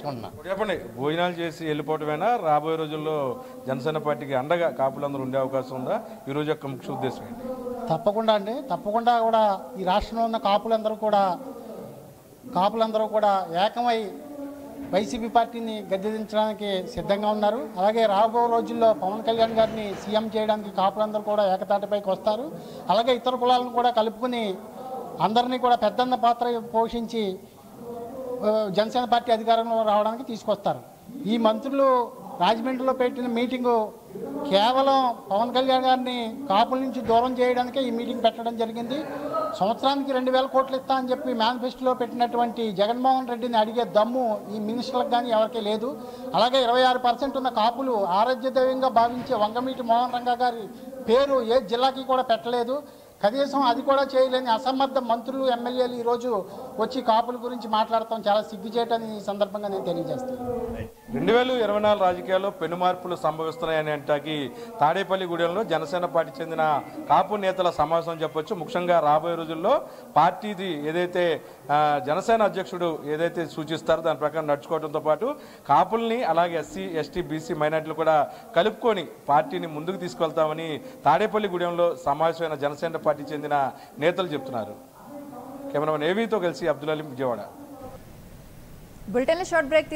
తెలియజేసుకుంటున్నాను ఇప్పుడు చెప్పండి భోజనాలు చేసి వెళ్ళిపోవటమేనా రాబోయే రోజుల్లో జనసేన పార్టీకి అండగా కాపులందరూ ఉండే అవకాశం ఉందా ఈ రోజు యొక్క ముఖ్య ఉద్దేశం ఏంటి తప్పకుండా అండి తప్పకుండా కూడా ఈ రాష్ట్రంలో ఉన్న కాపులందరూ కూడా కాపులందరూ కూడా ఏకమై వైసీపీ పార్టీని గద్దెదించడానికి సిద్ధంగా ఉన్నారు అలాగే రాబో రోజుల్లో పవన్ కళ్యాణ్ గారిని సీఎం చేయడానికి కాపులందరూ కూడా ఏకతాటిపైకి వస్తారు అలాగే ఇతర కులాలను కూడా కలుపుకుని అందరినీ కూడా పెద్దన్న పాత్ర పోషించి ఆ, జనసేన పార్టీ అధికారంలో రావడానికి తీసుకొస్తారు ఈ మంత్రులు రాజమండ్రిలో పెట్టిన మీటింగు కేవలం పవన్ కళ్యాణ్ గారిని కాపుల నుంచి దూరం చేయడానికే ఈ మీటింగ్ పెట్టడం జరిగింది సంవత్సరానికి రెండు వేల కోట్లు ఇస్తా అని చెప్పి మేనిఫెస్టోలో పెట్టినటువంటి జగన్మోహన్ రెడ్డిని అడిగే దమ్ము ఈ మినిస్టర్లకు కానీ ఎవరికీ లేదు అలాగే ఇరవై ఆరు పర్సెంట్ ఉన్న కాపులు ఆరాధ్య దైవంగా భావించే వంగమీటి మోహన్ రంగా గారి పేరు ఏ జిల్లాకి కూడా పెట్టలేదు కనీసం అది కూడా చేయలేని అసమర్థ మంత్రులు ఎమ్మెల్యేలు ఈరోజు వచ్చి కాపుల గురించి మాట్లాడటం చాలా సిగ్గుచేటని ఈ సందర్భంగా నేను తెలియజేస్తాను రెండు వేల ఇరవై నాలుగు రాజకీయాల్లో పెను మార్పులు సంభవిస్తున్నాయని అంటాకి తాడేపల్లిగూడెంలో జనసేన పార్టీ చెందిన కాపు నేతల సమావేశం చెప్పొచ్చు ముఖ్యంగా రాబోయే రోజుల్లో పార్టీది ఏదైతే ఆ, జనసేన అధ్యక్షుడు ఏదైతే సూచిస్తారో దాని ప్రకారం నడుచుకోవడంతో పాటు కాపుల్ని అలాగే ఎస్సీ ఎస్టీ బీసీ మైనార్టీలు కూడా కలుపుకొని పార్టీని ముందుకు తీసుకెళ్తామని తాడేపల్లిగూడెంలో సమావేశమైన జనసేన పార్టీ చెందిన నేతలు చెప్తున్నారు కెమెరామెన్ ఏవీతో కలిసి అబ్దుల్ అలీం విజయవాడ బులెటిన్లో షార్ట్ బ్రేక్